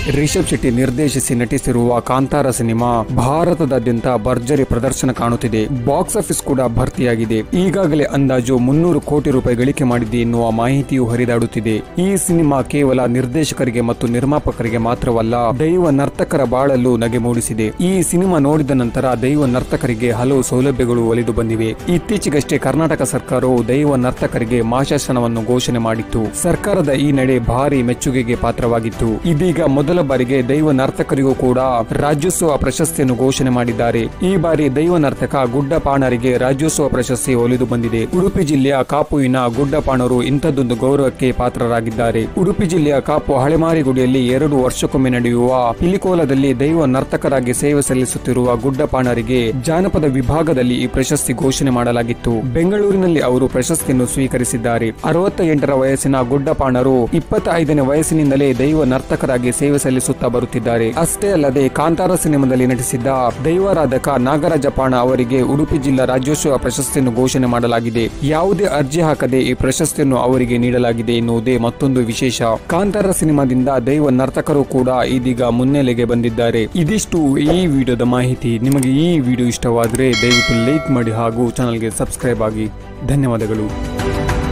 ರಿಷಬ್ ಶೆಟ್ಟಿ ನಿರ್ದೇಶಿಸಿ ನಟಿಸಿರುವ ಕಾಂತಾರ ಸಿನಿಮಾ ಭಾರತದಾದ್ಯಂತ ಭರ್ಜರಿ ಪ್ರದರ್ಶನ ಕಾಣುತ್ತಿದೆ ಬಾಕ್ಸ್ ಆಫೀಸ್ ಕೂಡ ಭರ್ತಿಯಾಗಿದೆ ಈಗಾಗಲೇ ಅಂದಾಜು ಮುನ್ನೂರು ಕೋಟಿ ರೂಪಾಯಿ ಗಳಿಕೆ ಮಾಡಿದೆ ಎನ್ನುವ ಮಾಹಿತಿಯು ಹರಿದಾಡುತ್ತಿದೆ ಈ ಸಿನಿಮಾ ಕೇವಲ ನಿರ್ದೇಶಕರಿಗೆ ಮತ್ತು ನಿರ್ಮಾಪಕರಿಗೆ ಮಾತ್ರವಲ್ಲ ದೈವ ನರ್ತಕರ ಬಾಳಲು ನಗೆ ಮೂಡಿಸಿದೆ ಈ ಸಿನಿಮಾ ನೋಡಿದ ನಂತರ ದೈವ ನರ್ತಕರಿಗೆ ಹಲವು ಸೌಲಭ್ಯಗಳು ಒಲಿದು ಬಂದಿವೆ ಇತ್ತೀಚೆಗಷ್ಟೇ ಕರ್ನಾಟಕ ಸರ್ಕಾರವು ದೈವ ನರ್ತಕರಿಗೆ ಮಾಶಾಸನವನ್ನು ಘೋಷಣೆ ಮಾಡಿತ್ತು ಸರ್ಕಾರದ ಈ ನಡೆ ಭಾರಿ ಮೆಚ್ಚುಗೆಗೆ ಪಾತ್ರವಾಗಿತ್ತು ಇದೀಗ ಮೊದಲ ಬಾರಿಗೆ ದೈವ ನರ್ತಕರಿಗೂ ಕೂಡ ರಾಜ್ಯೋತ್ಸವ ಪ್ರಶಸ್ತಿಯನ್ನು ಘೋಷಣೆ ಮಾಡಿದ್ದಾರೆ ಈ ಬಾರಿ ದೈವ ನರ್ತಕ ಗುಡ್ಡಪಾಣರಿಗೆ ರಾಜ್ಯೋತ್ಸವ ಪ್ರಶಸ್ತಿ ಒಲಿದು ಬಂದಿದೆ ಉಡುಪಿ ಜಿಲ್ಲೆಯ ಕಾಪುವಿನ ಗುಡ್ಡಪಾಣರು ಇಂಥದ್ದೊಂದು ಗೌರವಕ್ಕೆ ಪಾತ್ರರಾಗಿದ್ದಾರೆ ಉಡುಪಿ ಜಿಲ್ಲೆಯ ಕಾಪು ಹಳೆಮಾರಿಗುಡಿಯಲ್ಲಿ ಎರಡು ವರ್ಷಕ್ಕೊಮ್ಮೆ ನಡೆಯುವ ಪಿಲಿಕೋಲದಲ್ಲಿ ದೈವ ನರ್ತಕರಾಗಿ ಸೇವೆ ಸಲ್ಲಿಸುತ್ತಿರುವ ಗುಡ್ಡಪಾಣರಿಗೆ ಜಾನಪದ ವಿಭಾಗದಲ್ಲಿ ಈ ಪ್ರಶಸ್ತಿ ಘೋಷಣೆ ಮಾಡಲಾಗಿತ್ತು ಬೆಂಗಳೂರಿನಲ್ಲಿ ಅವರು ಪ್ರಶಸ್ತಿಯನ್ನು ಸ್ವೀಕರಿಸಿದ್ದಾರೆ ಅರವತ್ತ ಎಂಟರ ವಯಸ್ಸಿನ ಗುಡ್ಡಪಾಣರು ಇಪ್ಪತ್ತೈದನೇ ವಯಸ್ಸಿನಿಂದಲೇ ದೈವ ನರ್ತಕರಾಗಿ ಸೇವೆ ಸಲ್ಲಿಸುತ್ತಾ ಬರುತ್ತಿದ್ದಾರೆ ಅಷ್ಟೇ ಅಲ್ಲದೆ ಕಾಂತಾರ ಸಿನಿಮಾದಲ್ಲಿ ನಟಿಸಿದ್ದ ದೈವಾರಾಧಕ ನಾಗರಾಜ ಪಾಣ ಅವರಿಗೆ ಉಡುಪಿ ಜಿಲ್ಲಾ ರಾಜ್ಯೋತ್ಸವ ಪ್ರಶಸ್ತಿಯನ್ನು ಘೋಷಣೆ ಮಾಡಲಾಗಿದೆ ಯಾವುದೇ ಅರ್ಜಿ ಹಾಕದೆ ಈ ಪ್ರಶಸ್ತಿಯನ್ನು ಅವರಿಗೆ ನೀಡಲಾಗಿದೆ ಎನ್ನುವುದೇ ಮತ್ತೊಂದು ವಿಶೇಷ ಕಾಂತಾರ ಸಿನಿಮಾದಿಂದ ದೈವ ನರ್ತಕರು ಕೂಡ ಇದೀಗ ಮುನ್ನೆಲೆಗೆ ಬಂದಿದ್ದಾರೆ ಇದಿಷ್ಟು ಈ ವಿಡಿಯೋದ ಮಾಹಿತಿ ನಿಮಗೆ ಈ ವಿಡಿಯೋ ಇಷ್ಟವಾದರೆ ದಯವಿಟ್ಟು ಲೈಕ್ ಮಾಡಿ ಹಾಗೂ ಚಾನಲ್ಗೆ ಸಬ್ಸ್ಕ್ರೈಬ್ ಆಗಿ ಧನ್ಯವಾದಗಳು